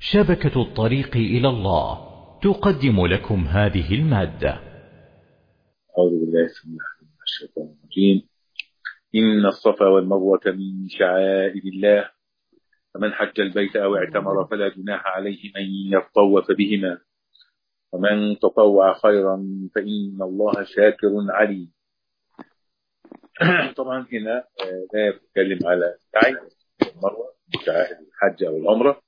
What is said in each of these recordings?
شبكة الطريق إلى الله تقدم لكم هذه المادة أعوذ بالله من الشيطان الرجيم إن الصفا والمروة من شعائر الله فمن حج البيت أو اعتمر فلا جناح عليه أن يطوف بهما ومن تطوع خيرا فإن الله شاكر عليم طبعا هنا لا يتكلم على السعي المروة شعائر الحج أو العمرة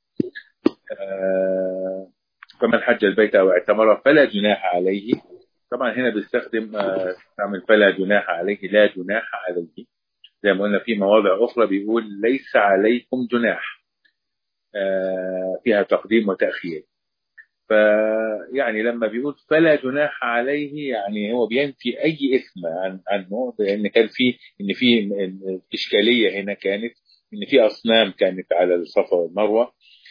فمن حج البيت أو اعتمر فلا جناح عليه طبعا هنا بيستخدم نعمل فلا جناح عليه لا جناح عليه زي ما قلنا في مواضع أخرى بيقول ليس عليكم جناح فيها تقديم وتأخير فيعني لما بيقول فلا جناح عليه يعني هو بينفي أي إثم عن عنه لأن كان في إن في إشكالية هنا كانت إن في أصنام كانت على الصفا والمروة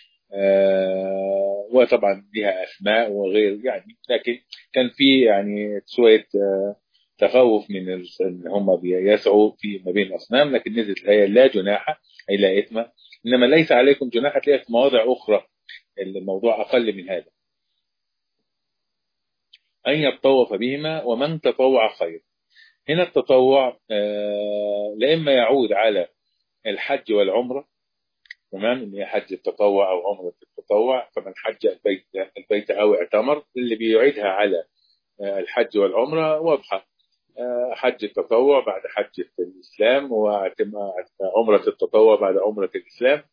آه وطبعا لها اسماء وغير يعني لكن كان في يعني شويه آه تخوف من ان هم يسعوا في ما بين الاصنام لكن نزلت الايه لا جناح اي لا اثم انما ليس عليكم جناح تلاقيها في مواضع اخرى الموضوع اقل من هذا ان يتطوف بهما ومن تطوع خير هنا التطوع آه لا اما يعود على الحج والعمره تمام ان هي حج التطوع او عمره التطوع فمن حج البيت البيت او اعتمر اللي بيعيدها على الحج والعمره واضحه حج التطوع بعد حج الاسلام وعمره التطوع بعد عمره الاسلام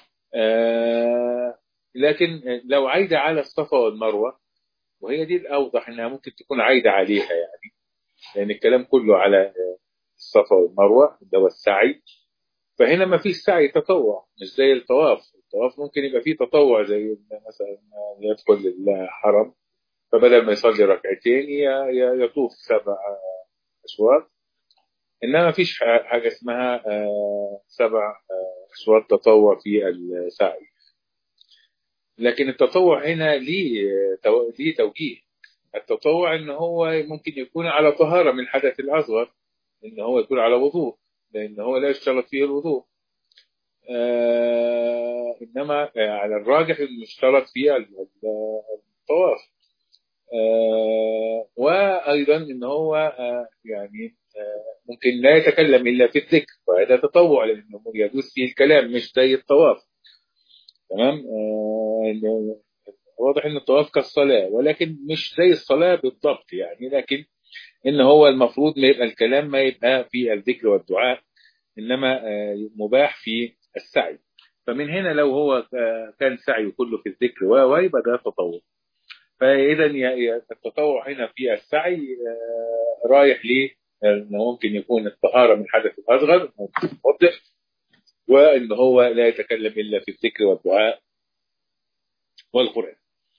لكن لو عايده على الصفا والمروه وهي دي الاوضح انها ممكن تكون عايده عليها يعني لان الكلام كله على الصفا والمروه اللي هو السعي فهنا ما فيش سعي تطوع مش زي الطواف الطواف ممكن يبقى فيه تطوع زي مثلا يدخل الحرم فبدل ما يصلي ركعتين يطوف سبع أشواط إنما فيش حاجة اسمها سبع أشواط تطوع في السعي لكن التطوع هنا ليه ليه توجيه التطوع ان هو ممكن يكون على طهارة من الحدث الأصغر ان هو يكون على وضوء لأن هو لا يشترط فيه الوضوء آه إنما على الراجح المشترط فيه الطواف آه وأيضا إن هو آه يعني آه ممكن لا يتكلم إلا في الذكر وهذا تطوع لأنه يجوز فيه الكلام مش زي الطواف تمام آه واضح ان الطواف كالصلاه ولكن مش زي الصلاه بالضبط يعني لكن ان هو المفروض ما يبقى الكلام ما يبقى في الذكر والدعاء انما مباح في السعي فمن هنا لو هو كان سعي كله في الذكر ويبقى ده تطوع فاذا التطوع هنا في السعي رايح ليه انه ممكن يكون الطهاره من الحدث الاصغر واضح وان هو لا يتكلم الا في الذكر والدعاء والقران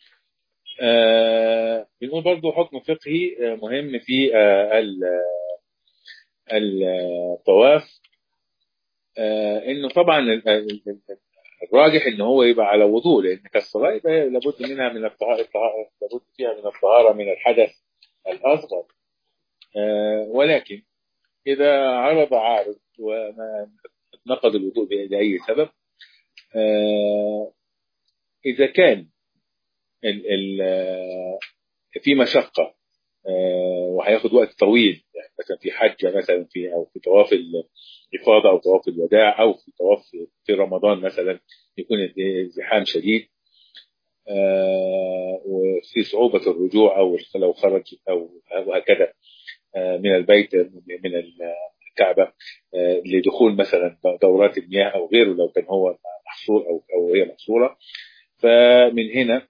آه بنقول برضو حكم فقهي مهم في آه الطواف آه انه طبعا الراجح ان هو يبقى على وضوء لان كالصلاه يبقى لابد منها من الطهاره لابد فيها من الطهاره من الحدث الاصغر ولكن اذا عرض عارض وما نقض الوضوء لاي سبب اذا كان ال ال في مشقة وهياخد وقت طويل يعني مثلا في حجة مثلا في أو في طواف الإفاضة أو طواف الوداع أو في طواف في رمضان مثلا يكون ازدحام شديد وفي صعوبة الرجوع أو لو خرج أو وهكذا من البيت من الكعبة لدخول مثلا دورات المياه أو غيره لو كان هو محصور أو أو هي محصورة فمن هنا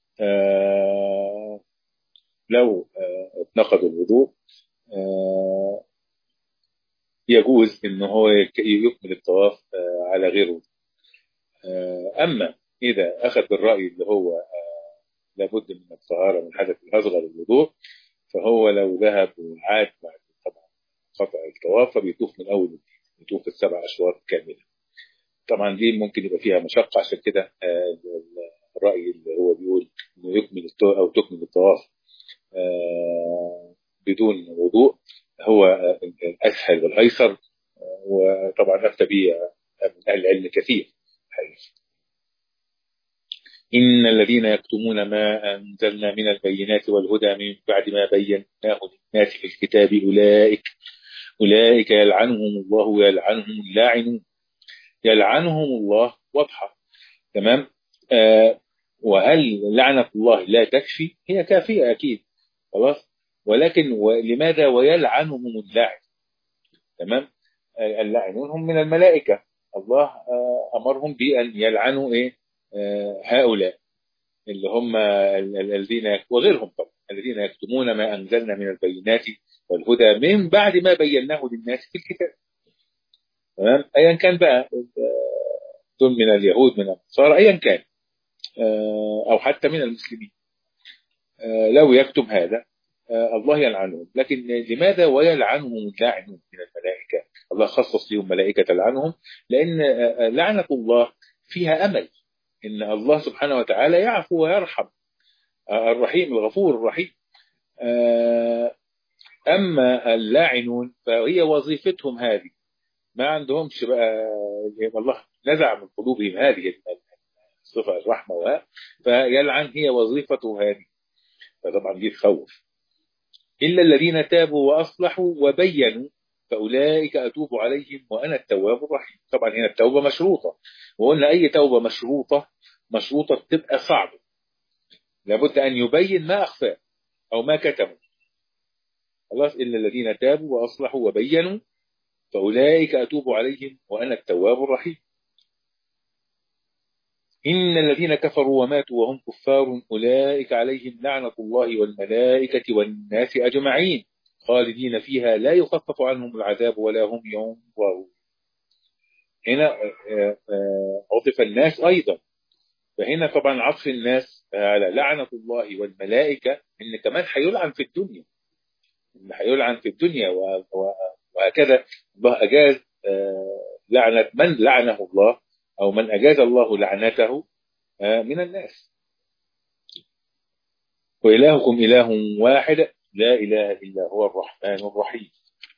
آه لو آه اتنقض الوضوء آه يجوز ان هو يكمل الطواف على غير وضوء اما اذا اخذ بالراي اللي هو لابد من الطهاره من الحدث الاصغر الوضوء فهو لو ذهب وعاد بعد طبعا قطع الطواف فبيطوف من اول يطوف السبع اشواط كامله طبعا دي ممكن يبقى فيها مشقه عشان كده الراي اللي هو بيقول انه يكمل او تكمل الطواف بدون وضوء هو الاسهل والايسر وطبعا افتى به من اهل العلم كثير إن الذين يكتمون ما أنزلنا من البينات والهدى من بعد ما بيناه للناس في الكتاب أولئك أولئك يلعنهم الله ويلعنهم اللاعنون يلعنهم الله واضحة تمام آه وهل لعنة الله لا تكفي هي كافية أكيد خلاص ولكن لماذا ويلعنهم اللاعن تمام اللاعنون هم من الملائكة الله أمرهم بأن يلعنوا إيه هؤلاء اللي هم الذين وغيرهم طبعا الذين يكتمون ما أنزلنا من البينات والهدى من بعد ما بيناه للناس في الكتاب تمام أيا كان بقى دول من اليهود من النصارى أيا كان أو حتى من المسلمين لو يكتب هذا الله يلعنهم لكن لماذا ويلعنهم اللاعنون من الملائكة الله خصص لهم ملائكة تلعنهم لأن لعنة الله فيها أمل إن الله سبحانه وتعالى يعفو ويرحم الرحيم الغفور الرحيم أما اللاعنون فهي وظيفتهم هذه ما عندهمش بقى الله نزع من قلوبهم هذه صفة الرحمة وها فيلعن هي وظيفته هذه فطبعا دي تخوف إلا الذين تابوا وأصلحوا وبينوا فأولئك أتوب عليهم وأنا التواب الرحيم طبعا هنا التوبة مشروطة وقلنا أي توبة مشروطة مشروطة تبقى صعبة لابد أن يبين ما أخفاه أو ما كتمه خلاص إلا الذين تابوا وأصلحوا وبينوا فأولئك أتوب عليهم وأنا التواب الرحيم إن الذين كفروا وماتوا وهم كفار أولئك عليهم لعنة الله والملائكة والناس أجمعين خالدين فيها لا يخفف عنهم العذاب ولا هم ينظرون هنا عطف الناس أيضا فهنا طبعا عطف الناس على لعنة الله والملائكة إن كمان هيلعن في الدنيا إن هيلعن في الدنيا وهكذا الله أجاز لعنة من لعنه الله أو من أجاز الله لعنته من الناس وإلهكم إله واحد لا إله إلا هو الرحمن الرحيم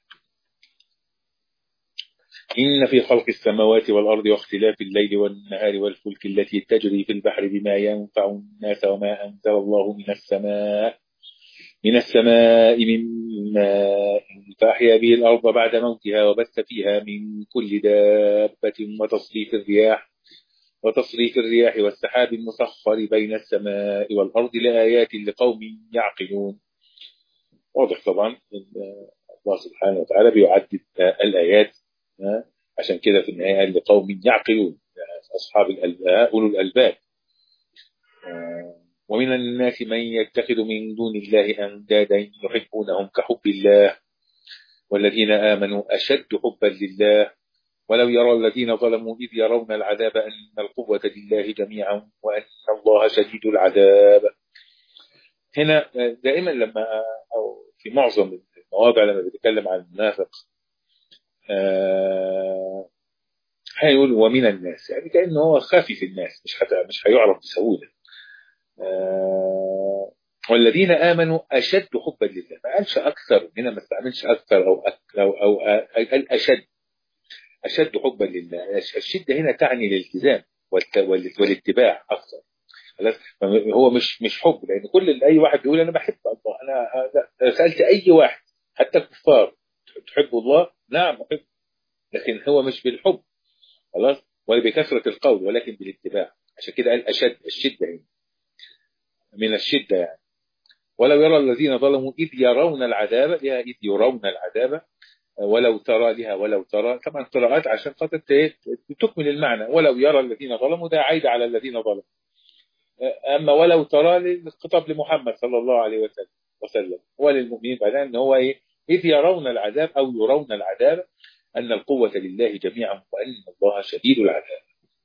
إن في خلق السماوات والأرض واختلاف الليل والنهار والفلك التي تجري في البحر بما ينفع الناس وما أنزل الله من السماء من السماء من ماء فأحيا به الأرض بعد موتها وبث فيها من كل دابة وتصريف الرياح وتصريف الرياح والسحاب المسخر بين السماء والأرض لآيات لقوم يعقلون واضح طبعا الله سبحانه وتعالى بيعدد الآيات عشان كده في النهاية قال لقوم يعقلون أصحاب الألباب أولو الألباب ومن الناس من يتخذ من دون الله أندادا يحبونهم كحب الله والذين آمنوا أشد حبا لله ولو يرى الذين ظلموا إذ يرون العذاب أن القوة لله جميعا وأن الله شديد العذاب هنا دائما لما أو في معظم المواضع لما بيتكلم عن المنافق هيقول ومن الناس يعني كأنه هو خافي في الناس مش مش هيعرف بسهولة والذين آمنوا أشد حبا لله ما قالش أكثر هنا ما استعملش أكثر أو أكثر أو, أو قال أشد أشد حبا لله الشدة هنا تعني الالتزام والاتباع أكثر هو مش مش حب لأن كل أي واحد بيقول أنا بحب الله أنا سألت أي واحد حتى الكفار تحب الله نعم أحب لكن هو مش بالحب خلاص ولا بكثرة القول ولكن بالاتباع عشان كده قال أشد الشدة هنا من الشدة يعني ولو يرى الذين ظلموا إذ يرون العذاب لها إذ يرون العذاب ولو ترى لها ولو ترى طبعا قراءات عشان خاطر تكمل المعنى ولو يرى الذين ظلموا ده عايد على الذين ظلموا أما ولو ترى الخطاب لمحمد صلى الله عليه وسلم وسلم وللمؤمنين بعدين ان هو ايه إذ يرون العذاب أو يرون العذاب أن القوة لله جميعا وأن الله شديد العذاب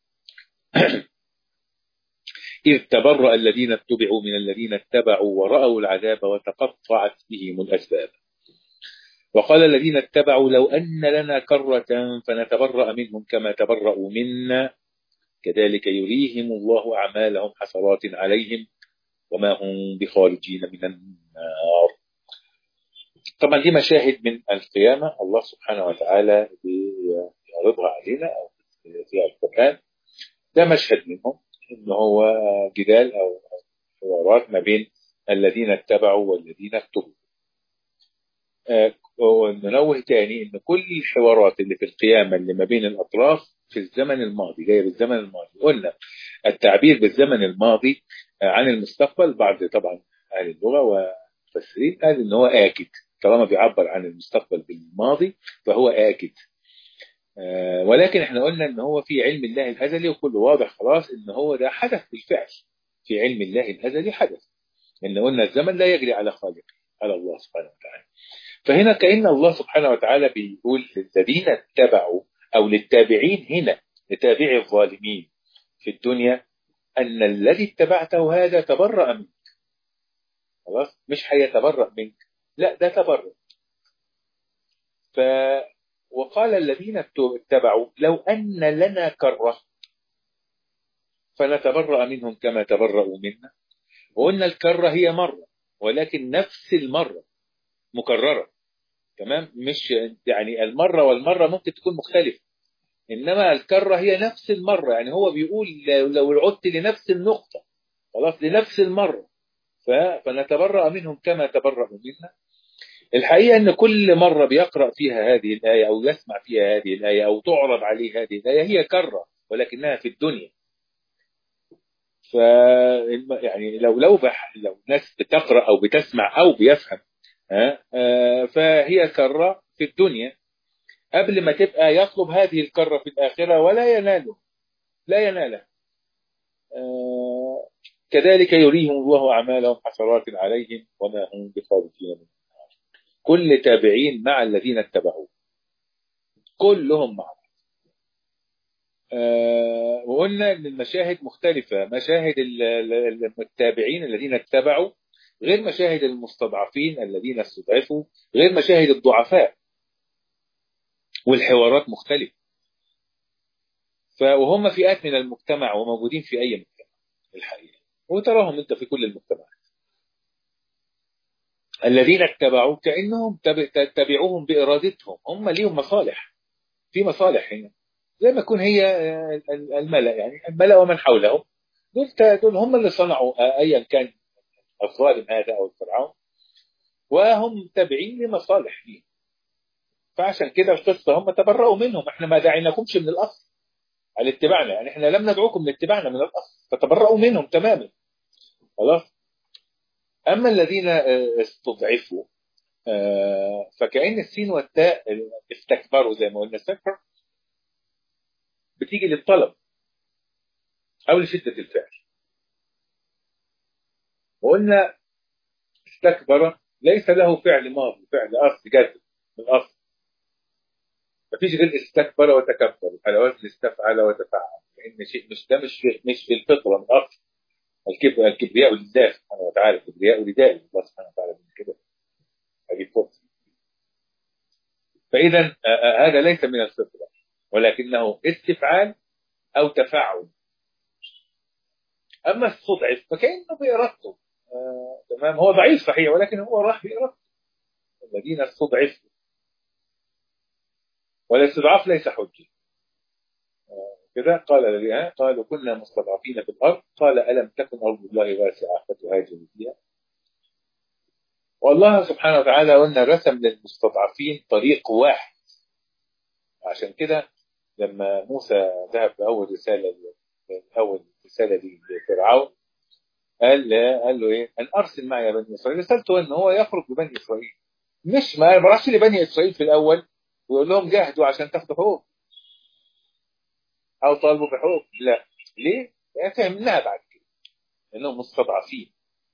إذ تبرأ الذين اتبعوا من الذين اتبعوا ورأوا العذاب وتقطعت بهم الأسباب وقال الذين اتبعوا لو أن لنا كرة فنتبرأ منهم كما تبرأوا منا كذلك يريهم الله أعمالهم حسرات عليهم وما هم بخارجين من النار طبعا دي مشاهد من القيامة الله سبحانه وتعالى بيعرضها علينا أو في القرآن ده مشهد منهم ان هو جدال او حوارات ما بين الذين اتبعوا والذين اكتبوا وننوه تاني ان كل الحوارات اللي في القيامه اللي ما بين الاطراف في الزمن الماضي جايه بالزمن الماضي قلنا التعبير بالزمن الماضي عن المستقبل بعض طبعا اهل اللغه والمفسرين قال ان هو اكد طالما بيعبر عن المستقبل بالماضي فهو اكد ولكن احنا قلنا ان هو في علم الله الازلي وكله واضح خلاص ان هو ده حدث بالفعل في علم الله الازلي حدث ان قلنا الزمن لا يجري على خالقه على الله سبحانه وتعالى فهنا كأن الله سبحانه وتعالى بيقول للذين اتبعوا أو للتابعين هنا لتابع الظالمين في الدنيا أن الذي اتبعته هذا تبرأ منك خلاص مش هيتبرأ منك لا ده تبرأ ف وقال الذين اتبعوا لو أن لنا كرة فنتبرأ منهم كما تبرأوا منا وقلنا الكرة هي مرة ولكن نفس المرة مكررة تمام مش يعني المرة والمرة ممكن تكون مختلفة إنما الكرة هي نفس المرة يعني هو بيقول لو عدت لنفس النقطة خلاص لنفس المرة فنتبرأ منهم كما تبرأوا منا الحقيقة أن كل مرة بيقرأ فيها هذه الآية أو يسمع فيها هذه الآية أو تعرض عليه هذه الآية هي كرة ولكنها في الدنيا ف يعني لو لو بح لو ناس بتقرأ أو بتسمع أو بيفهم فهي كرة في الدنيا قبل ما تبقى يطلب هذه الكرة في الآخرة ولا يناله لا يناله كذلك يريهم الله أعمالهم حسرات عليهم وما هم بخارجين من كل تابعين مع الذين اتبعوه كلهم مع بعض وقلنا ان المشاهد مختلفة مشاهد التابعين الذين اتبعوا غير مشاهد المستضعفين الذين استضعفوا غير مشاهد الضعفاء والحوارات مختلفة وهم فئات من المجتمع وموجودين في أي مجتمع الحقيقة وتراهم أنت في كل المجتمعات الذين اتبعوا كأنهم تبعوهم بإرادتهم هم ليهم مصالح في مصالح هنا زي ما يكون هي الملأ يعني الملأ ومن حولهم دول دول هم اللي صنعوا أيا كان الظالم هذا أو الفرعون وهم تابعين لمصالح ليه فعشان كده القصة هم تبرؤوا منهم احنا ما دعيناكمش من الأصل على اتباعنا يعني احنا لم ندعوكم لاتباعنا من الأصل فتبرؤوا منهم تماما خلاص أما الذين استضعفوا فكأن السين والتاء استكبروا زي ما قلنا استكبر بتيجي للطلب أو لشدة الفعل وقلنا استكبر ليس له فعل ماضي فعل أصل جذب من الأصل مفيش غير استكبر وتكبر على وزن استفعل وتفعل لأن شيء مش ده مش في مش في الفطرة من الأصل الكبر الكبرياء لله سبحانه وتعالى الكبرياء لله الله سبحانه وتعالى من كده هذه فرصة فإذا هذا ليس من الفطرة ولكنه استفعال أو تفاعل أما استضعف فكأنه بإرادته آه تمام هو ضعيف صحيح ولكن هو راح بإرادته الذين استضعفوا والاستضعاف ليس حجة آه كذا قال الذين قالوا كنا مستضعفين في الأرض قال ألم تكن أرض الله واسعة فتهاجروا فيها والله سبحانه وتعالى قلنا رسم للمستضعفين طريق واحد عشان كده لما موسى ذهب بأول رسالة أول رسالة دي لفرعون قال قال له ايه؟ ان ارسل معي بني اسرائيل رسالته ان هو يخرج ببني اسرائيل مش ما راحش لبني اسرائيل في الاول ويقول لهم جاهدوا عشان تاخدوا حقوق او طالبوا بحقوق لا ليه؟ يعني فهمناها بعد كده انهم مستضعفين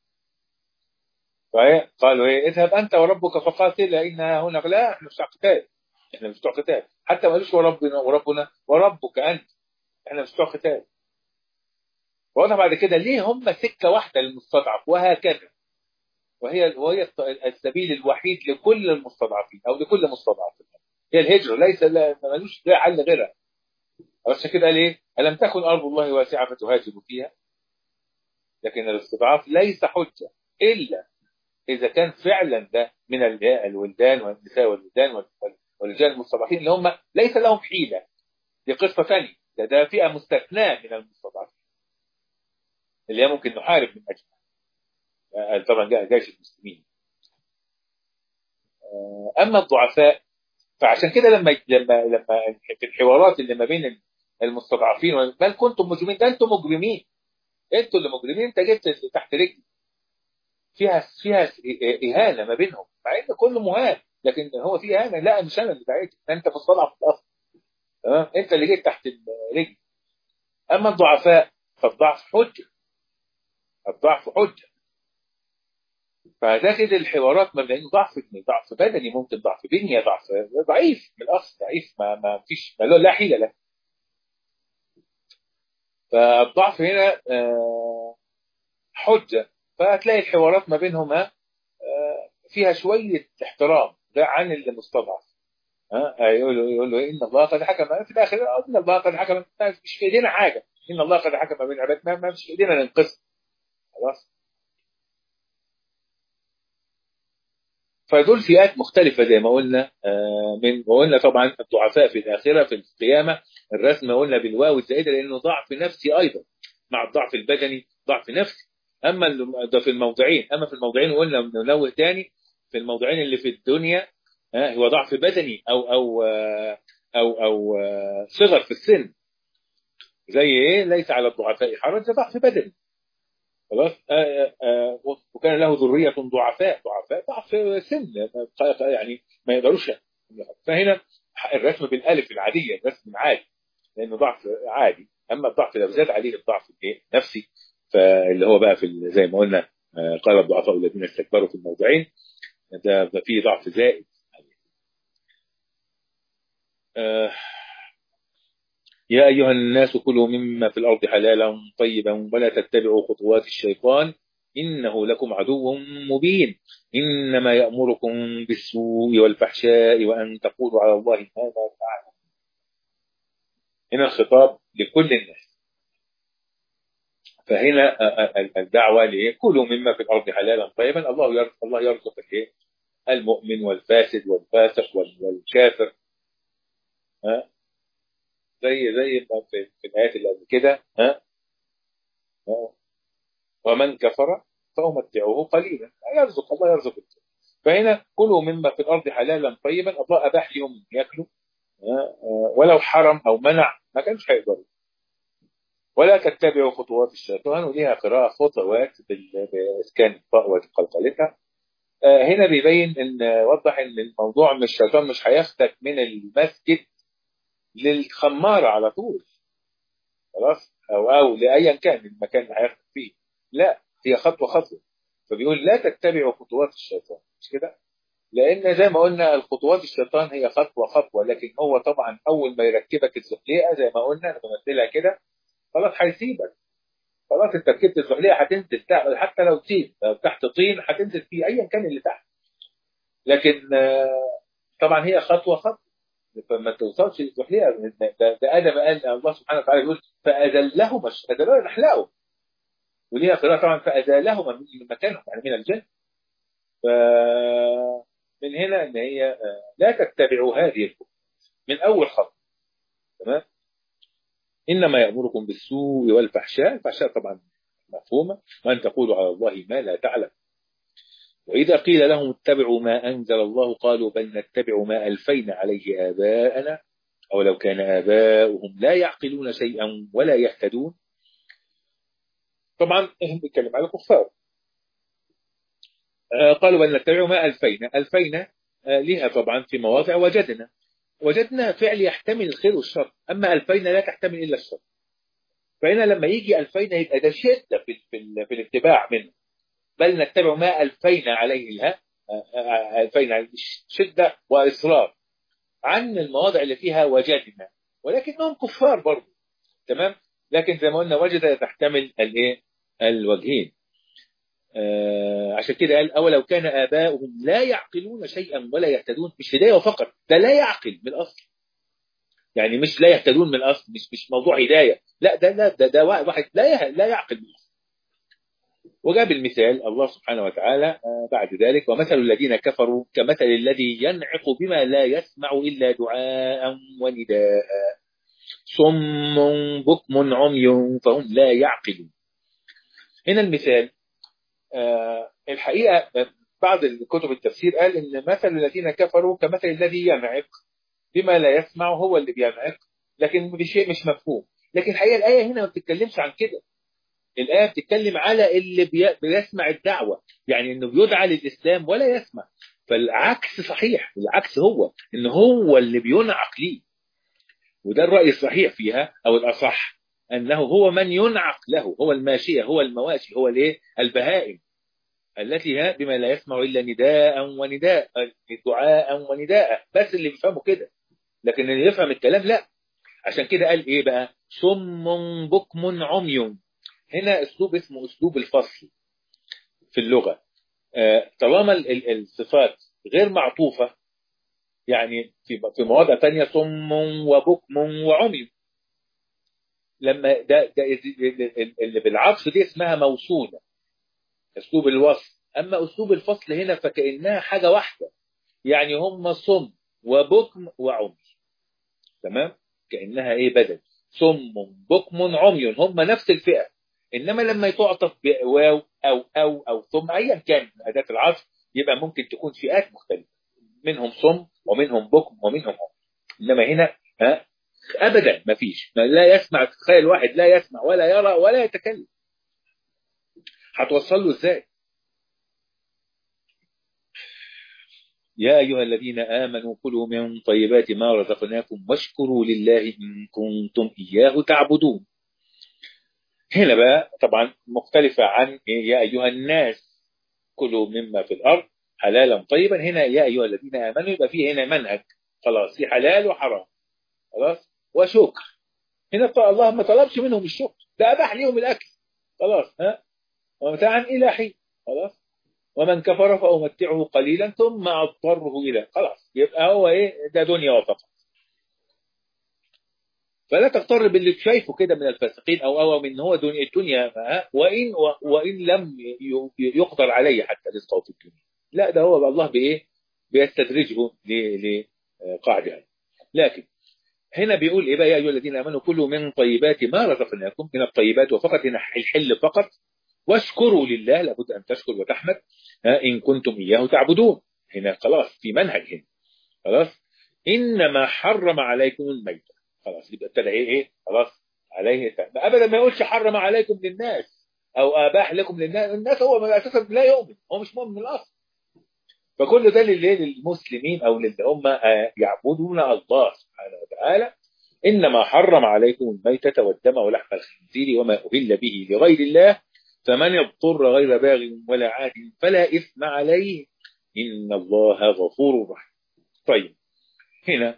قالوا ايه اذهب انت وربك فقاتل انها هنا لا احنا مش قتال احنا مش بتوع قتال حتى ما قالوش وربنا وربنا وربك انت احنا مش بتوع قتال وقلنا بعد كده ليه هم سكه واحده للمستضعف وهكذا وهي وهي السبيل الوحيد لكل المستضعفين او لكل مستضعف هي الهجره ليس لا ملوش حل غيرها عشان كده قال ايه؟ الم تكن ارض الله واسعه فتهاجروا فيها لكن الاستضعاف ليس حجه الا اذا كان فعلا ده من الولدان والنساء والولدان والرجال المستضعفين اللي هم ليس لهم حيله دي قصه ثانيه ده ده فئه مستثناه من المستضعفين اللي هي ممكن نحارب من اجلها طبعا جيش المسلمين اما الضعفاء فعشان كده لما لما لما في الحوارات اللي ما بين المستضعفين بل كنتم مجرمين ده انتم مجرمين انتوا اللي مجرمين انت جبت تحت رجلي فيها فيها اهانه ما بينهم مع ان كله مهان لكن هو في اهانه لا مش انا اللي دعيت انت مستضعف في الاصل تمام انت اللي جيت تحت الرجل اما الضعفاء فالضعف حجه الضعف حجه فهتاخد الحوارات ما بين ضعف ضعف بدني ممكن ضعف بنيه ضعف ضعيف من الاصل ضعيف ما ما فيش ما لا حيله له فالضعف هنا حجه فهتلاقي الحوارات ما بينهما فيها شويه احترام ده عن المستضعف ها يقول له يقول له ان الله قد حكم في الاخر ان الله قد حكم مش في ايدينا حاجه ان الله قد حكم بين عباد ما مش في ايدينا ننقذ خلاص فدول فئات مختلفة زي ما قلنا من وقلنا طبعا الضعفاء في الآخرة في القيامة الرسم قلنا بالواو الزائدة لأنه ضعف نفسي أيضا مع الضعف البدني ضعف نفسي أما ده في الموضعين أما في الموضعين قلنا ننوه تاني في الموضعين اللي في الدنيا هو ضعف بدني أو أو أو أو صغر في السن زي إيه ليس على الضعفاء حرج ده ضعف بدني خلاص آآ آآ وكان له ذرية ضعفاء ضعفاء ضعف سن يعني ما يقدروش فهنا الرسم بالالف العادية الرسم عادي لانه ضعف عادي اما الضعف لو زاد عليه الضعف النفسي فاللي هو بقى في زي ما قلنا قال الضعفاء الذين استكبروا في الموضعين ده فيه ضعف زائد يا أيها الناس كلوا مما في الأرض حلالا طيبا ولا تتبعوا خطوات الشيطان إنه لكم عدو مبين إنما يأمركم بالسوء والفحشاء وأن تقولوا على الله ما لا تعلمون هنا الخطاب لكل الناس فهنا الدعوة ليه كلوا مما في الأرض حلالا طيبا الله يرزق الله يرزق الايه المؤمن والفاسد والفاسق والكافر ها زي زي ما في, في الايات اللي قبل كده ها ومن كفر فامتعه قليلا يرزق الله يرزق فهنا كلوا مما في الارض حلالا طيبا الله اباح لهم ياكلوا ولو حرم او منع ما كانش هيقدروا ولا تتبعوا خطوات الشيطان وليها قراءة خطوات بإسكان الطاء وقلقلتها هنا بيبين ان وضح ان الموضوع مش الشيطان مش هياخدك من المسجد للخمارة على طول خلاص أو أو لأيا كان المكان اللي هياخد فيه لا هي خطوة خطوة فبيقول لا تتبعوا خطوات الشيطان مش كده لأن زي ما قلنا الخطوات الشيطان هي خطوة خطوة لكن هو طبعا أول ما يركبك الزحليقة زي ما قلنا أنا بمثلها كده خلاص هيسيبك خلاص انت ركبت الزحليقة هتنزل حتى لو طين لو تحت طين هتنزل فيه أيا كان اللي تحت لكن طبعا هي خطوة خطوة فما توصلش للزحليقه ده, ده ادم قال الله سبحانه وتعالى يقول فاذلهما اذلهما نحلقوا وليها قراءه طبعا فازالهما من مكانهم يعني من الجنه ف من هنا ان هي لا تتبعوا هذه الخطوه من اول خطوه تمام انما يامركم بالسوء والفحشاء الفحشاء طبعا مفهومه وان تقولوا على الله ما لا تعلم وإذا قيل لهم اتبعوا ما أنزل الله قالوا بل نتبع ما ألفينا عليه آباءنا أو لو كان آباؤهم لا يعقلون شيئا ولا يهتدون طبعا هم بيتكلم على الكفار قالوا بل نتبع ما ألفينا ألفينا لها طبعا في مواضع وجدنا وجدنا فعل يحتمل الخير والشر أما ألفينا لا تحتمل إلا الشر فهنا لما يجي ألفينا يبقى ده شدة في, في, في الاتباع منه بل نتبع ما ألفينا عليه الها ألفينا شدة وإصرار عن المواضع اللي فيها وجدنا ولكنهم كفار برضه تمام لكن زي ما قلنا وجد تحتمل الايه الوجهين آه عشان كده قال أولو كان آباؤهم لا يعقلون شيئا ولا يهتدون مش هداية فقط ده لا يعقل من الأصل يعني مش لا يهتدون من الأصل مش مش موضوع هداية لا ده لا ده, ده واحد لا لا يعقل من الأصل وجاب المثال الله سبحانه وتعالى بعد ذلك ومثل الذين كفروا كمثل الذي ينعق بما لا يسمع إلا دعاء ونداء صم بكم عمي فهم لا يعقلون هنا المثال آه الحقيقة بعض الكتب التفسير قال إن مثل الذين كفروا كمثل الذي ينعق بما لا يسمع هو اللي بينعق لكن بشيء مش مفهوم لكن الحقيقة الآية هنا ما بتتكلمش عن كده الآية بتتكلم على اللي بي... بيسمع الدعوة يعني إنه بيدعى للإسلام ولا يسمع فالعكس صحيح العكس هو إن هو اللي بينعق ليه وده الرأي الصحيح فيها أو الأصح أنه هو من ينعق له هو الماشية هو المواشي هو الايه البهائم التي ها بما لا يسمع إلا نداء ونداء دعاء ونداء بس اللي بيفهموا كده لكن اللي يفهم الكلام لا عشان كده قال ايه بقى صم بكم عمي هنا اسلوب اسمه اسلوب الفصل في اللغة آه طالما الصفات غير معطوفة يعني في في مواضع ثانيه صم وبكم وعمي لما ده, ده اللي بالعطف دي اسمها موصولة اسلوب الوصف اما اسلوب الفصل هنا فكانها حاجه واحده يعني هم صم وبكم وعمي تمام كانها ايه بدل صم بكم عمي هم نفس الفئه انما لما تعطف بواو او او او ثم ايا كان اداه العطف يبقى ممكن تكون فئات مختلفه منهم صم ومنهم بكم ومنهم عمي انما هنا ها ابدا ما فيش لا يسمع تخيل واحد لا يسمع ولا يرى ولا يتكلم هتوصل له ازاي يا أيها الذين آمنوا كلوا من طيبات ما رزقناكم واشكروا لله إن كنتم إياه تعبدون هنا بقى طبعا مختلفة عن يا أيها الناس كلوا مما في الأرض حلالا طيبا هنا يا أيها الذين آمنوا يبقى فيه هنا منهج خلاص في حلال وحرام خلاص وشكر هنا الله ما طلبش منهم الشكر ده أباح ليهم الأكل خلاص ها ومتاعا إلى حين خلاص ومن كفر فأمتعه قليلا ثم أضطره إلى خلاص يبقى هو إيه ده دنيا وفقط فلا تغتر باللي شايفه كده من الفاسقين أو أو من هو دنيا الدنيا وإن وإن لم يقدر عليه حتى رزقه في الدنيا لا ده هو الله بإيه بيستدرجه لقاعدة لكن هنا بيقول إيه بقى يا أيها الذين آمنوا كلوا من طيبات ما رزقناكم من الطيبات وفقط هنا الحل فقط واشكروا لله لابد أن تشكر وتحمد إن كنتم إياه تعبدون هنا خلاص في منهج هنا خلاص إنما حرم عليكم الميتة خلاص يبقى ابتدى إيه إيه خلاص عليه أبدا ما يقولش حرم عليكم للناس أو أباح لكم للناس الناس هو أساسا لا يؤمن هو مش مؤمن من الأصل فكل ده للمسلمين أو للي هم يعبدون الله سبحانه وتعالى إنما حرم عليكم الميتة والدم ولحم الخنزير وما أهل به لغير الله فمن اضطر غير باغ ولا عاد فلا إثم عليه إن الله غفور رحيم طيب هنا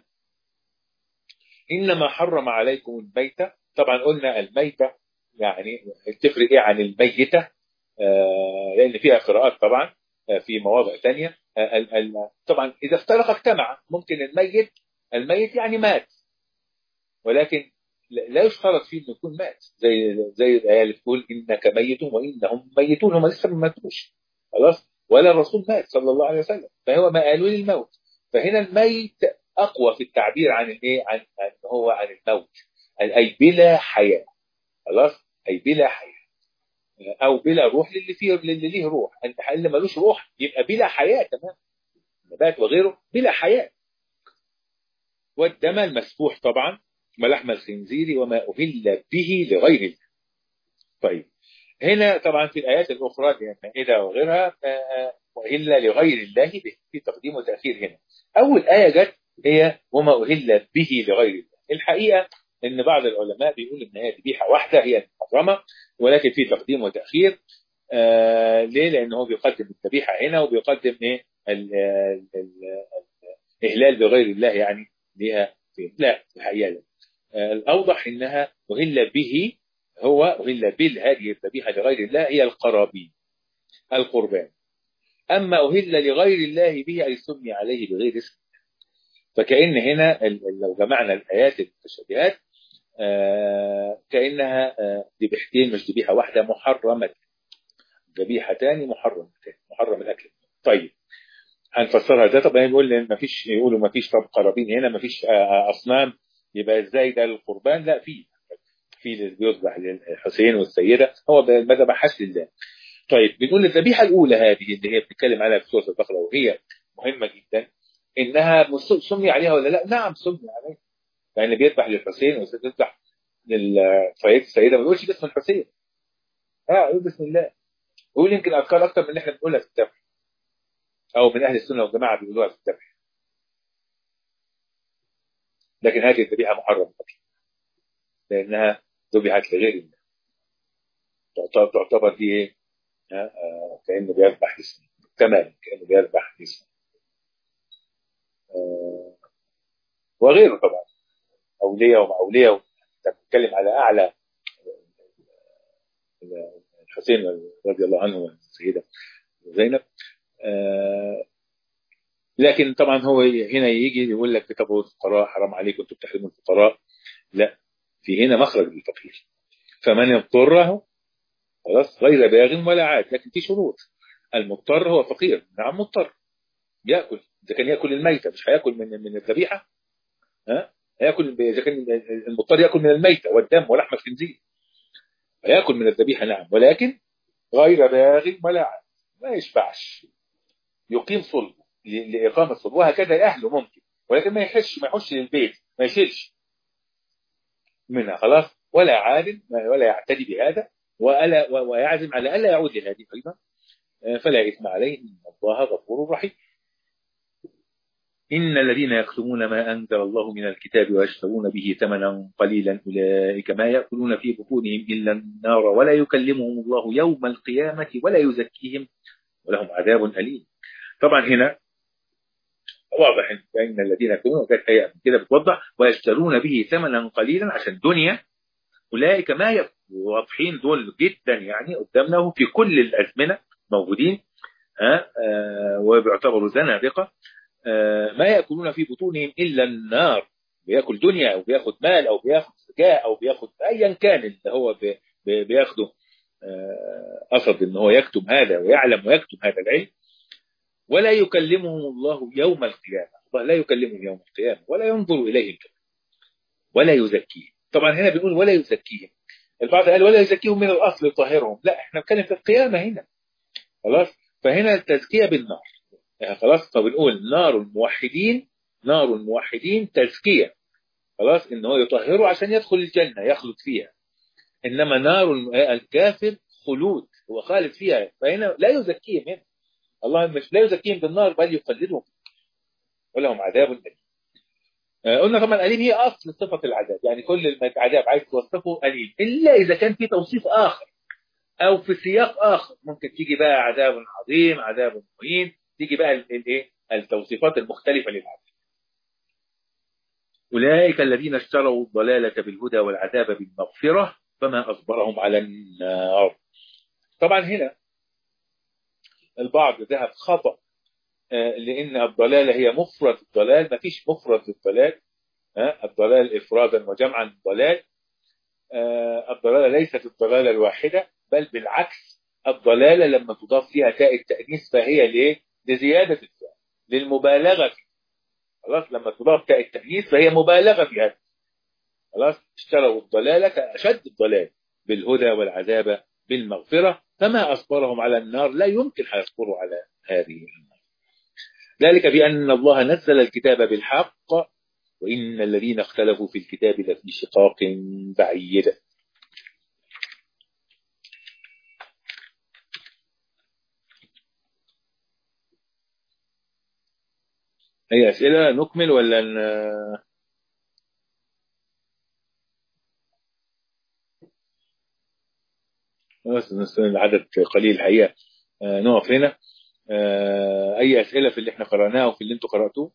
إنما حرم عليكم الميتة طبعا قلنا الميتة يعني تفرق إيه عن الميتة آه لأن فيها قراءات طبعا آه في مواضع ثانية آه طبعا إذا افترق اجتمع ممكن الميت الميت يعني مات ولكن لا يشترط فيه انه يكون مات زي زي الايه اللي بتقول انك ميت وانهم ميتون هم لسه ما ماتوش خلاص ولا الرسول مات صلى الله عليه وسلم فهو ما قالوا للموت فهنا الميت اقوى في التعبير عن الايه عن عن هو عن الموت اي بلا حياه خلاص اي بلا حياه او بلا روح للي فيه للي ليه روح اللي ملوش روح يبقى بلا حياه تمام النبات وغيره بلا حياه والدم المسفوح طبعا ولحم الخنزير وما أهل به لغير الله طيب هنا طبعا في الآيات الأخرى المائدة وغيرها أهل لغير الله به في تقديم وتأخير هنا أول آية جت هي وما أهل به لغير الله الحقيقة أن بعض العلماء بيقول أن هي ذبيحة واحدة هي المحرمة ولكن في تقديم وتأخير آه ليه؟ لأنه بيقدم الذبيحة هنا وبيقدم إيه الإهلال بغير الله يعني ليها فين؟ لا الحقيقة لا الأوضح إنها أهل به هو أهل بال هذه الذبيحة لغير الله هي القرابين القربان أما أهل لغير الله به أي سمي عليه بغير اسم فكأن هنا لو جمعنا الآيات المتشابهات كأنها ذبيحتين مش ذبيحة واحدة محرمة ذبيحتان محرمتان محرم الأكل طيب هنفسرها ازاي طب بيقول ان مفيش يقولوا مفيش طب قرابين هنا مفيش اصنام يبقى ازاي ده القربان لا في في اللي بيذبح للحسين والسيده هو ما ذبحهاش لله طيب بنقول الذبيحه الاولى هذه اللي هي بتتكلم عليها في سوره البقره وهي مهمه جدا انها سمي عليها ولا لا؟ نعم سمي عليها يعني اللي بيذبح للحسين وبيذبح للفايت السيده ما بيقولش باسم الحسين اه يقول بسم الله يقول يمكن اذكار اكثر من اللي احنا بنقولها في الذبح او من اهل السنه والجماعه بيقولوها في الذبح لكن هذه الذبيحه محرمه لانها ذبحت لغير الله تعتبر دي ايه؟ آه كانه بيذبح اسمه تمام كانه بيذبح اسمه آه وغيره طبعا اولياء وما اولياء انت بتتكلم على اعلى الحسين رضي الله عنه والسيده زينب آه لكن طبعا هو هنا يجي يقول لك كتابه الفقراء حرام عليكم انتم بتحرموا الفقراء لا في هنا مخرج للفقير فمن اضطره خلاص غير باغ ولا عاد لكن في شروط المضطر هو فقير نعم مضطر ياكل اذا كان ياكل الميته مش هياكل من من الذبيحه ها هياكل اذا كان المضطر ياكل من الميته والدم ولحم الخنزير هياكل من الذبيحه نعم ولكن غير باغ ولا عاد ما يشبعش يقيم صلبه لاقامه صلبه وهكذا اهله ممكن ولكن ما يحش ما يحش للبيت ما يشيلش منها خلاص ولا عاد ولا يعتدي بهذا وألا ويعزم على الا يعود لهذه ايضا فلا اثم عليه ان الله غفور رحيم إن الذين يكتمون ما أنزل الله من الكتاب ويشترون به ثمنا قليلا أولئك ما يأكلون في بطونهم إلا النار ولا يكلمهم الله يوم القيامة ولا يزكيهم ولهم عذاب أليم طبعا هنا واضح ان الذين يكتمون وكانت هي كده بتوضح ويشترون به ثمنا قليلا عشان دنيا اولئك ما واضحين دول جدا يعني قدامنا في كل الازمنه موجودين ها آه وبيعتبروا زنادقه آه ما ياكلون في بطونهم الا النار بياكل دنيا او بياخد مال او بياخد ذكاء او بياخد ايا كان اللي هو بي بياخده آه قصد ان هو يكتم هذا ويعلم ويكتم هذا العلم ولا يكلمهم الله يوم القيامة الله لا يكلمهم يوم القيامة ولا ينظر إليهم ولا يزكيهم طبعا هنا بنقول ولا يزكيهم البعض قال ولا يزكيهم من الأصل يطهرهم لا احنا بنتكلم في القيامة هنا خلاص فهنا التزكية بالنار يعني خلاص فبنقول نار الموحدين نار الموحدين تزكية خلاص ان هو يطهره عشان يدخل الجنة يخلد فيها انما نار الكافر خلود هو خالد فيها فهنا لا يزكيهم هنا الله مش لا يزكيهم بالنار بل يقلدهم ولهم عذاب أليم آه قلنا طبعا أليم هي أصل صفة العذاب يعني كل العذاب عايز توصفه أليم إلا إذا كان في توصيف آخر أو في سياق آخر ممكن تيجي بقى عذاب عظيم عذاب مهين تيجي بقى الايه التوصيفات المختلفة للعذاب أولئك الذين اشتروا الضلالة بالهدى والعذاب بالمغفرة فما أصبرهم على النار طبعا هنا البعض ذهب خطأ لأن الضلالة هي مفرد الضلال ما فيش مفرد للضلال الضلال إفرادا وجمعا ضلال الضلالة ليست الضلالة الواحدة بل بالعكس الضلالة لما تضاف فيها تاء التأنيث فهي ليه؟ لزيادة التاء للمبالغة فيه خلاص لما تضاف تاء التأنيث فهي مبالغة في هذا خلاص اشتروا الضلالة أشد الضلال بالهدى والعذاب بالمغفرة فما أصبرهم على النار لا يمكن هيصبروا على هذه النار ذلك بأن الله نزل الكتاب بالحق وإن الذين اختلفوا في الكتاب لفي شقاق بعيد أي أسئلة نكمل ولا ن... بس العدد قليل الحقيقة آه نقف هنا آه أي أسئلة في اللي احنا قرأناه وفي اللي انتوا قرأتوه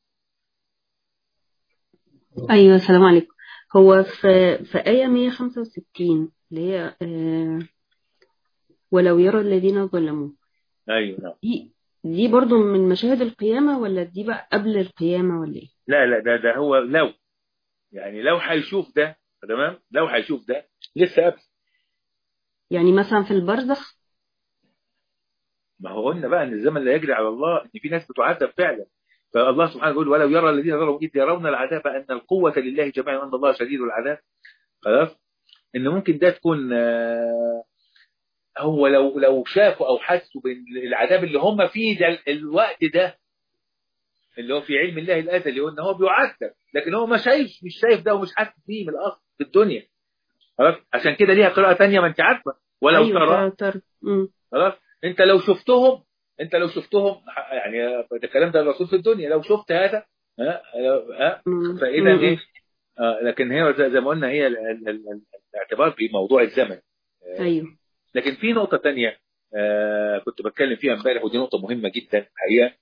أيوة السلام عليكم هو في في آية 165 اللي هي آه ولو يرى الذين ظلموا أيوة نعم دي دي برضو من مشاهد القيامة ولا دي بقى قبل القيامة ولا ايه؟ لا لا ده ده هو لو يعني لو هيشوف ده تمام لو هيشوف ده لسه قبل يعني مثلا في البرزخ ما هو قلنا بقى ان الزمن لا يجري على الله ان في ناس بتعذب فعلا فالله سبحانه يقول ولو يرى الذين ظلموا اذ يرون العذاب ان القوه لله جميعا وان الله شديد العذاب خلاص ان ممكن ده تكون آه، هو لو لو شافوا او حسوا بالعذاب اللي هم فيه ده الوقت ده اللي هو في علم الله الازلي هو ان هو بيعذب لكن هو ما شايف مش شايف ده ومش حاسس بيه من الاصل في الدنيا خلاص عشان كده ليها قراءه ثانيه ما انت عارفه ولو أيوة ترى ترى مم. خلاص انت لو شفتهم انت لو شفتهم يعني ده الكلام ده الرسول في الدنيا لو شفت هذا ها ها مم. فاذا مم. ايه آه لكن هي زي زي ما قلنا هي ال- ال- ال- الاعتبار في موضوع الزمن أيوة لكن في نقطة تانية آه كنت بتكلم فيها امبارح ودي نقطة مهمة جدا الحقيقة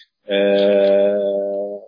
آه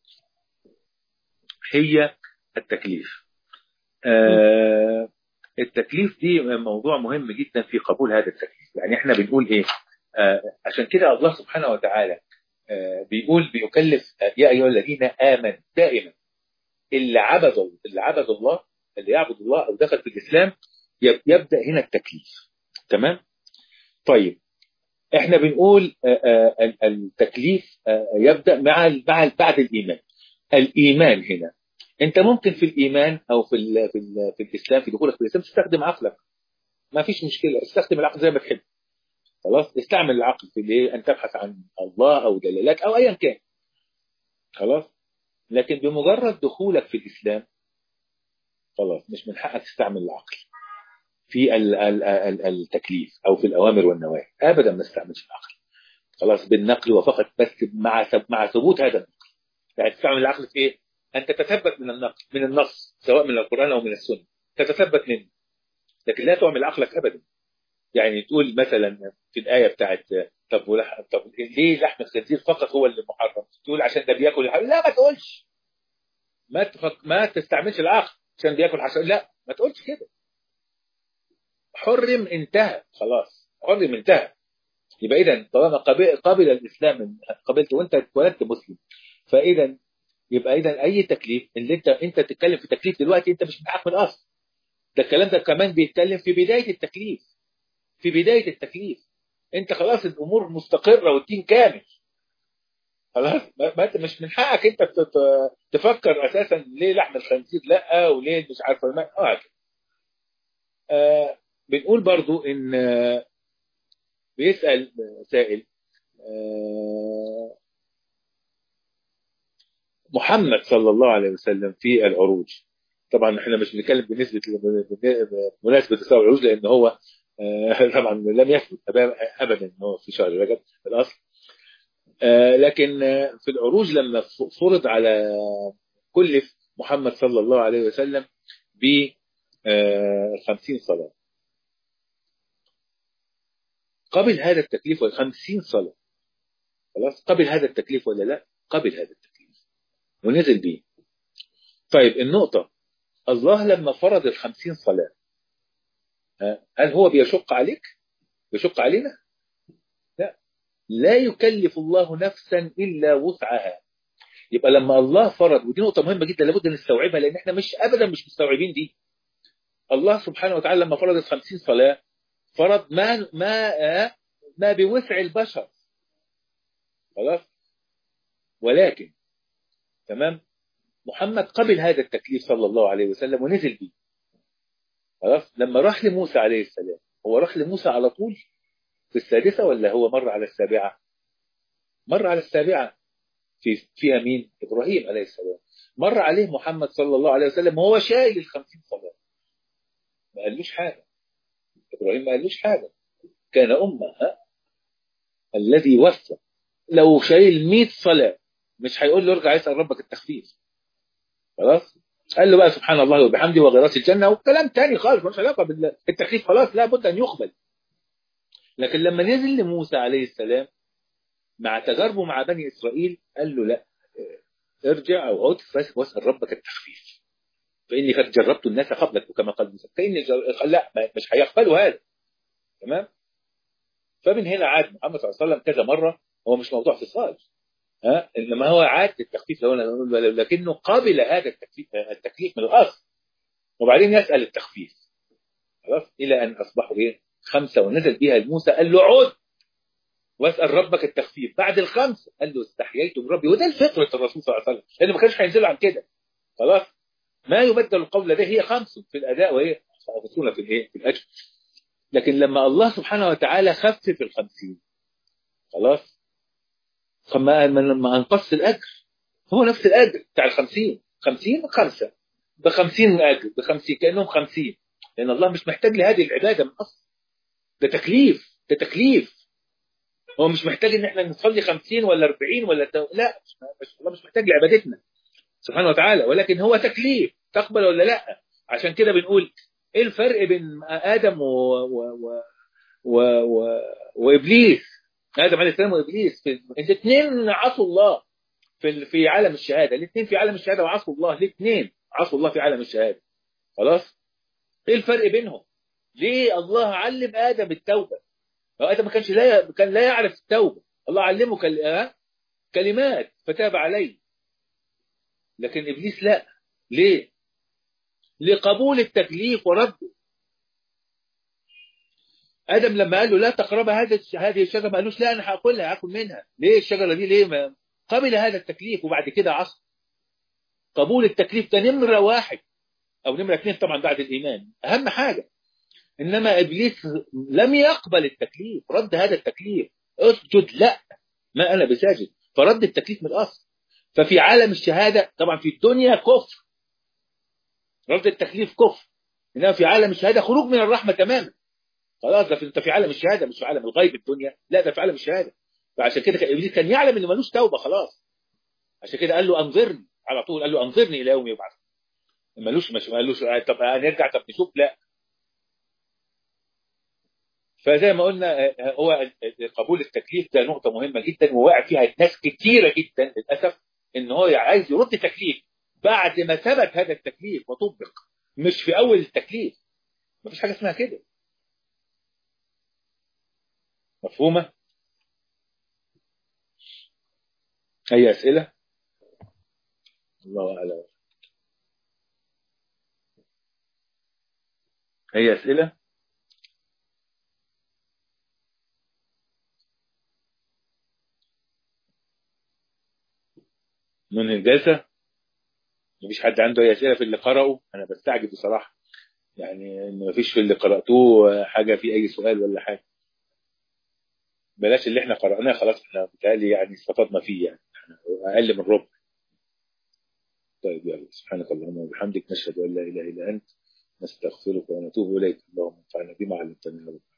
هي التكليف آه التكليف دي موضوع مهم جدا في قبول هذا التكليف يعني احنا بنقول ايه آه عشان كده الله سبحانه وتعالى آه بيقول بيكلف آه، يا ايها الذين امنوا دائما اللي عبدوا اللي عبدوا الله اللي يعبد الله او دخل في الاسلام يب- يبدا هنا التكليف تمام طيب احنا بنقول آه، آه، ال- التكليف آه، يبدا مع ال- مع ال- بعد الايمان الايمان هنا انت ممكن في الايمان او في ال في, ال في الاسلام في دخولك في الاسلام تستخدم عقلك ما فيش مشكله استخدم العقل زي ما تحب خلاص استعمل العقل في الايه ان تبحث عن الله او دلالات او ايا كان خلاص لكن بمجرد دخولك في الاسلام خلاص مش من حقك تستعمل العقل في ال- ال- ال- التكليف او في الاوامر والنواهي ابدا ما استعملش العقل خلاص بالنقل وفقط بس مع ثب- مع ثبوت هذا النقل يعني تستعمل العقل في ايه؟ ان تتثبت من النقل من النص سواء من القران او من السنه تتثبت منه لكن لا تعمل عقلك ابدا يعني تقول مثلا في الايه بتاعت طب ولح... طب ليه لحم الخنزير فقط هو اللي محرم؟ تقول عشان ده بياكل الحشرات لا ما تقولش ما تفك... ما تستعملش العقل عشان بياكل حشرات لا ما تقولش كده حرم انتهى خلاص حرم انتهى يبقى اذا طالما قبل, قبل الاسلام قبلت وانت اتولدت مسلم فاذا يبقى اذا اي تكليف اللي انت انت تتكلم في تكليف دلوقتي انت مش من حق من الاصل ده الكلام ده كمان بيتكلم في بدايه التكليف في بدايه التكليف انت خلاص الامور مستقره والدين كامل خلاص ما ما انت مش من حقك انت تت- تفكر اساسا ليه لحم الخنزير لا وليه مش عارف ما اه كده. آه بنقول برضو ان آه، بيسال سائل آه، محمد صلى الله عليه وسلم في العروج طبعا احنا مش بنتكلم بالنسبه بمناسبه تساوي العروج لان هو آه، طبعا لم يثبت ابدا ان هو في شهر رجب في الاصل آه، لكن آه، في العروج لما ف- فرض على كلف محمد صلى الله عليه وسلم ب آه، 50 صلاه قبل هذا التكليف ولا 50 صلاه خلاص قبل هذا التكليف ولا لا قبل هذا التكليف ونزل بيه طيب النقطة الله لما فرض الخمسين صلاة ها، هل هو بيشق عليك بيشق علينا لا لا يكلف الله نفسا إلا وسعها يبقى لما الله فرض ودي نقطة مهمة جدا لابد نستوعبها لأن احنا مش أبدا مش مستوعبين دي الله سبحانه وتعالى لما فرض الخمسين صلاة فرض ما ما آه، ما بوسع البشر خلاص ولكن تمام محمد قبل هذا التكليف صلى الله عليه وسلم ونزل بيه خلاص لما راح لموسى عليه السلام هو راح لموسى على طول في السادسة ولا هو مر على السابعة مر على السابعة في فيها مين إبراهيم عليه السلام مر عليه محمد صلى الله عليه وسلم وهو شايل الخمسين صلاة ما قالوش حاجة إبراهيم ما قالوش حاجة كان أمة ها؟ الذي وفى لو شايل 100 صلاة مش هيقول له ارجع يسأل ربك التخفيف خلاص قال له بقى سبحان الله وبحمده وغيرات الجنة وكلام تاني خالص مش علاقة بالتخفيف خلاص لابد أن يقبل لكن لما نزل لموسى عليه السلام مع تجاربه مع بني إسرائيل قال له لا ارجع أو عد واسأل ربك التخفيف فإني قد جربت الناس قبلك وكما قال موسى فإني جر... لا مش هيقبلوا هذا تمام فمن هنا عاد محمد صلى الله عليه وسلم كذا مرة هو مش موضوع فصال ها انما هو عاد التخفيف لو لكنه قابل هذا التكليف التكليف من الاصل وبعدين يسال التخفيف خلاص الى ان اصبحوا ايه خمسه ونزل بها لموسى قال له عد واسال ربك التخفيف بعد الخمسه قال له استحييت من ربي وده الفطره الرسول صلى الله عليه وسلم لانه ما كانش هينزلوا عن كده خلاص ما يبدل القول ده هي خمس في الاداء وهي سينقصون في الايه في الاجر لكن لما الله سبحانه وتعالى خفف الخمسين خلاص فما ما انقص الاجر هو نفس الاجر بتاع الخمسين خمسين خمسة بخمسين اجر بخمسين كانهم خمسين لان الله مش محتاج لهذه العباده من اصل ده تكليف ده تكليف هو مش محتاج ان احنا نصلي 50 ولا 40 ولا تو... لا مش الله مش محتاج لعبادتنا سبحانه وتعالى ولكن هو تكليف تقبل ولا لا عشان كده بنقول ايه الفرق بين ادم و... و... و... و... و... وابليس ادم عليه السلام وابليس في... الاثنين عصوا الله في في عالم الشهاده الاثنين في عالم الشهاده وعصوا الله الاثنين عصوا الله في عالم الشهاده خلاص ايه الفرق بينهم ليه الله علم ادم التوبه هو ادم ما كانش لا كان لا يعرف التوبه الله علمه كل... كلمات فتاب عليه لكن ابليس لا ليه لقبول التكليف ورده ادم لما قال له لا تقرب هذا هذه الشجره ما قالوش لا انا هاكلها هاكل منها ليه الشجره دي ليه ما قبل هذا التكليف وبعد كده عصى قبول التكليف ده نمره واحد او نمره اثنين طبعا بعد الايمان اهم حاجه انما ابليس لم يقبل التكليف رد هذا التكليف اسجد لا ما انا بساجد فرد التكليف من الاصل ففي عالم الشهاده طبعا في الدنيا كفر رد التكليف كفر انما في عالم الشهاده خروج من الرحمه تماما خلاص ده انت في عالم الشهاده مش في عالم الغيب الدنيا لا ده في عالم الشهاده فعشان كده ابليس كان يعلم انه ملوش توبه خلاص عشان كده قال له انظرني على طول قال له انظرني الى يوم يبعث ملوش مش ما قالوش طب هنرجع طب نشوف لا فزي ما قلنا هو قبول التكليف ده نقطة مهمة جدا وواقع فيها ناس كتيرة جدا للأسف إن هو عايز يرد تكليف بعد ما ثبت هذا التكليف وطبق مش في أول التكليف مفيش حاجة اسمها كده مفهومة؟ أي أسئلة؟ الله أعلم أي أسئلة؟ من الجلسة مفيش حد عنده أي أسئلة في اللي قرأه أنا بستعجب بصراحة يعني إن مفيش في اللي قرأتوه حاجة في أي سؤال ولا حاجة بلاش اللي احنا قرأناه خلاص احنا بتهيألي يعني استفدنا فيه يعني أقل من ربع طيب يلا سبحانك اللهم وبحمدك نشهد أن لا إله إلا أنت نستغفرك ونتوب إليك اللهم انفعنا بما علمتنا